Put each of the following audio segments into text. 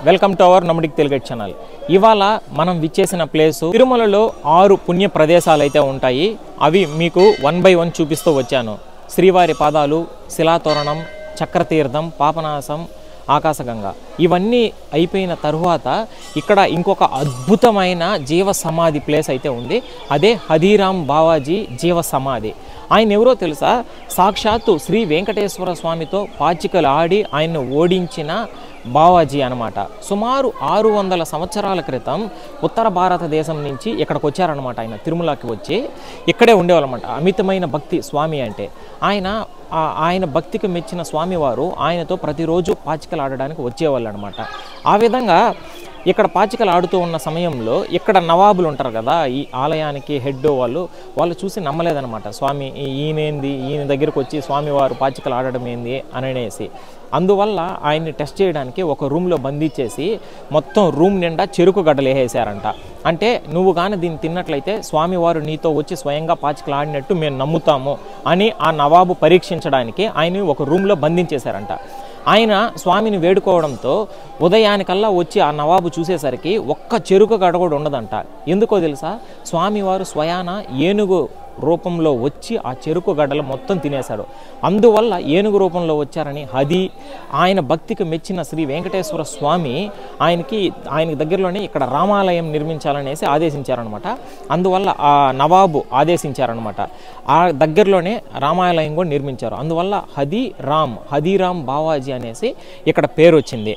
welcome to our నమ్మడికి Telugu channel ఇవాళ మనం విచ్చేసిన ప్లేసు తిరుమలలో ఆరు పుణ్య ప్రదేశాలు అయితే ఉంటాయి అవి మీకు వన్ బై వన్ చూపిస్తూ వచ్చాను శ్రీవారి పాదాలు శిలాతోరణం చక్రతీర్థం పాపనాశం ఆకాశగంగ ఇవన్నీ అయిపోయిన తరువాత ఇక్కడ ఇంకొక అద్భుతమైన జీవ సమాధి ప్లేస్ అయితే ఉంది అదే హదీరామ్ బావాజీ జీవ సమాధి ఆయన ఎవరో తెలుసా సాక్షాత్తు శ్రీ వెంకటేశ్వర స్వామితో పాచికలు ఆడి ఆయన్ను ఓడించిన బావాజీ అనమాట సుమారు ఆరు వందల సంవత్సరాల క్రితం ఉత్తర భారతదేశం నుంచి ఇక్కడికి వచ్చారనమాట ఆయన తిరుమలకి వచ్చి ఇక్కడే ఉండేవాళ్ళమాట అమితమైన భక్తి స్వామి అంటే ఆయన ఆ- ఆయన భక్తికి మెచ్చిన స్వామివారు ఆయనతో ప్రతిరోజు పాచికలు ఆడడానికి వచ్చేవాళ్ళు అనమాట ఆ విధంగా ఇక్కడ పాచికలు ఆడుతూ ఉన్న సమయంలో ఇక్కడ నవాబులు ఉంటారు కదా ఈ ఆలయానికి హెడ్ వాళ్ళు వాళ్ళు చూసి నమ్మలేదన్నమాట స్వామి ఈ- ఈయనేంది ఈయన దగ్గరకు వచ్చి స్వామివారు పాచికలు ఆడడం ఏంది అని అనేసి అందువల్ల ఆయన్ని టెస్ట్ చేయడానికి ఒక రూమ్లో బంధించేసి మొత్తం రూమ్ నిండా చెరుకు గడ్డలు వేసేసారంట అంటే నువ్వు కానీ దీన్ని తిన్నట్లయితే స్వామివారు నీతో వచ్చి స్వయంగా పాచికలు ఆడినట్టు మేము నమ్ముతాము అని ఆ నవాబు పరీక్షించడానికి ఆయన్ని ఒక రూమ్లో బంధించేశారంట ఆయన స్వామిని వేడుకోవడంతో ఉదయానికల్లా వచ్చి ఆ నవాబు చూసేసరికి ఒక్క చెరుకు గడ కూడా ఉండదంట ఎందుకో తెలుసా స్వామివారు స్వయాన ఏనుగు రూపంలో వచ్చి ఆ చెరుకు గడ్డలు మొత్తం తినేశాడు అందువల్ల ఏనుగు రూపంలో వచ్చారని హది ఆయన భక్తికి మెచ్చిన శ్రీ వెంకటేశ్వర స్వామి ఆయనకి ఆయనకి దగ్గరలోనే ఇక్కడ రామాలయం నిర్మించాలనేసి ఆదేశించారనమాట అందువల్ల ఆ నవాబు ఆదేశించారనమాట ఆ దగ్గరలోనే రామాలయం కూడా నిర్మించారు అందువల్ల హది రామ్ హదీరామ్ బావాజీ అనేసి ఇక్కడ పేరు వచ్చింది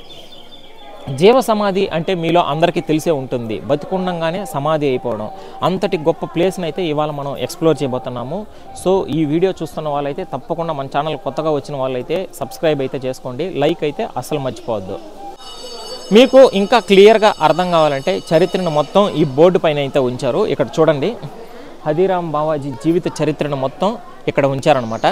జీవ సమాధి అంటే మీలో అందరికీ తెలిసే ఉంటుంది బతికుండంగానే సమాధి అయిపోవడం అంతటి గొప్ప ప్లేస్ని అయితే ఇవాళ మనం ఎక్స్ప్లోర్ చేయబోతున్నాము సో ఈ వీడియో చూస్తున్న వాళ్ళైతే తప్పకుండా మన ఛానల్ కొత్తగా వచ్చిన వాళ్ళైతే సబ్స్క్రైబ్ అయితే చేసుకోండి లైక్ అయితే అసలు మర్చిపోవద్దు మీకు ఇంకా క్లియర్గా అర్థం కావాలంటే చరిత్రను మొత్తం ఈ బోర్డు పైన అయితే ఉంచారు ఇక్కడ చూడండి హదీరామ్ బావాజీ జీవిత చరిత్రను మొత్తం ఇక్కడ ఉంచారనమాట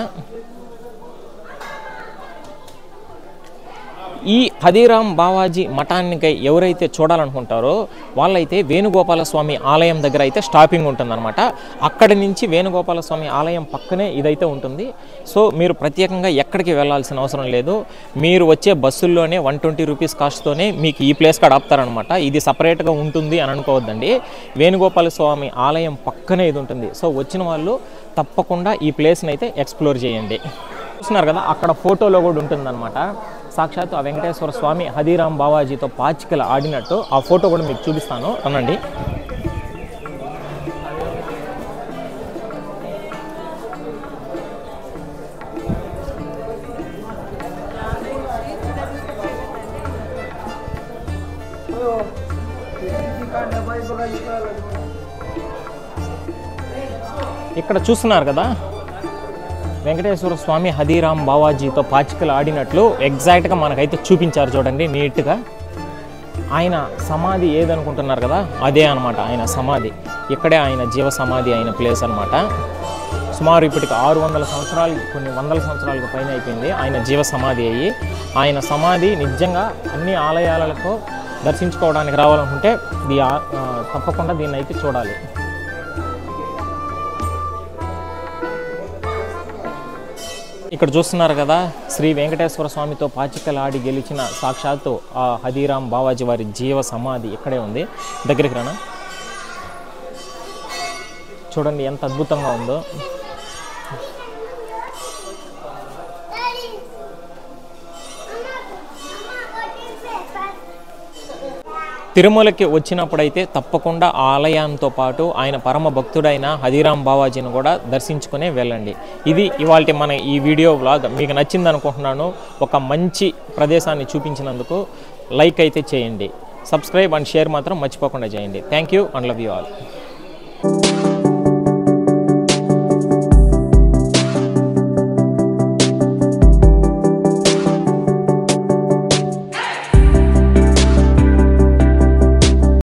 ఈ హదీరామ్ బావాజీ మఠానికి ఎవరైతే చూడాలనుకుంటారో వాళ్ళైతే వేణుగోపాల స్వామి ఆలయం దగ్గర అయితే స్టాపింగ్ ఉంటుందన్నమాట అక్కడి నుంచి వేణుగోపాల స్వామి ఆలయం పక్కనే ఇదైతే ఉంటుంది సో మీరు ప్రత్యేకంగా ఎక్కడికి వెళ్ళాల్సిన అవసరం లేదు మీరు వచ్చే బస్సుల్లోనే వన్ ట్వంటీ రూపీస్ కాస్ట్తోనే మీకు ఈ ప్లేస్ కాడ ఆపుతారనమాట ఇది సపరేట్గా ఉంటుంది అని అనుకోవద్దండి వేణుగోపాల స్వామి ఆలయం పక్కనే ఇది ఉంటుంది సో వచ్చిన వాళ్ళు తప్పకుండా ఈ ప్లేస్ని అయితే ఎక్స్ప్లోర్ చేయండి చూస్తున్నారు కదా అక్కడ ఫోటోలో కూడా ఉంటుందన్నమాట సాక్షాత్తు ఆ వెంకటేశ్వర స్వామి హదీరామ్ బావాజీతో పాచికలు ఆడినట్టు ఆ ఫోటో కూడా మీకు చూపిస్తాను అనండి ఇక్కడ చూస్తున్నారు కదా వెంకటేశ్వర స్వామి హదీరామ్ బావాజీతో పాచికలు ఆడినట్లు ఎగ్జాక్ట్గా మనకైతే చూపించారు చూడండి నీట్గా ఆయన సమాధి ఏదనుకుంటున్నారు కదా అదే అనమాట ఆయన సమాధి ఇక్కడే ఆయన జీవ సమాధి అయిన ప్లేస్ అనమాట సుమారు ఇప్పటికి ఆరు వందల సంవత్సరాలు కొన్ని వందల సంవత్సరాలకు పైన అయిపోయింది ఆయన జీవ సమాధి అయ్యి ఆయన సమాధి నిజంగా అన్ని ఆలయాలకు దర్శించుకోవడానికి రావాలనుకుంటే ఇది ఆ- ఆ, తప్పకుండా దీన్ని అయితే చూడాలి ఇక్కడ చూస్తున్నారు కదా శ్రీ వెంకటేశ్వర స్వామితో పాచికలాడి గెలిచిన సాక్షాత్తు ఆ హదీరామ్ బావాజీ వారి జీవ సమాధి ఇక్కడే ఉంది దగ్గరికి రానా చూడండి ఎంత అద్భుతంగా ఉందో తిరుమలకి వచ్చినప్పుడైతే తప్పకుండా ఆ ఆలయంతో పాటు ఆయన పరమ భక్తుడైన హదిరామ్ బావాజీని కూడా దర్శించుకునే వెళ్ళండి ఇది ఇవాళ మన ఈ వీడియో వ్లాగ్ మీకు నచ్చింది అనుకుంటున్నాను ఒక మంచి ప్రదేశాన్ని చూపించినందుకు లైక్ అయితే చేయండి సబ్స్క్రైబ్ అండ్ షేర్ మాత్రం మర్చిపోకుండా చేయండి thank you and love you all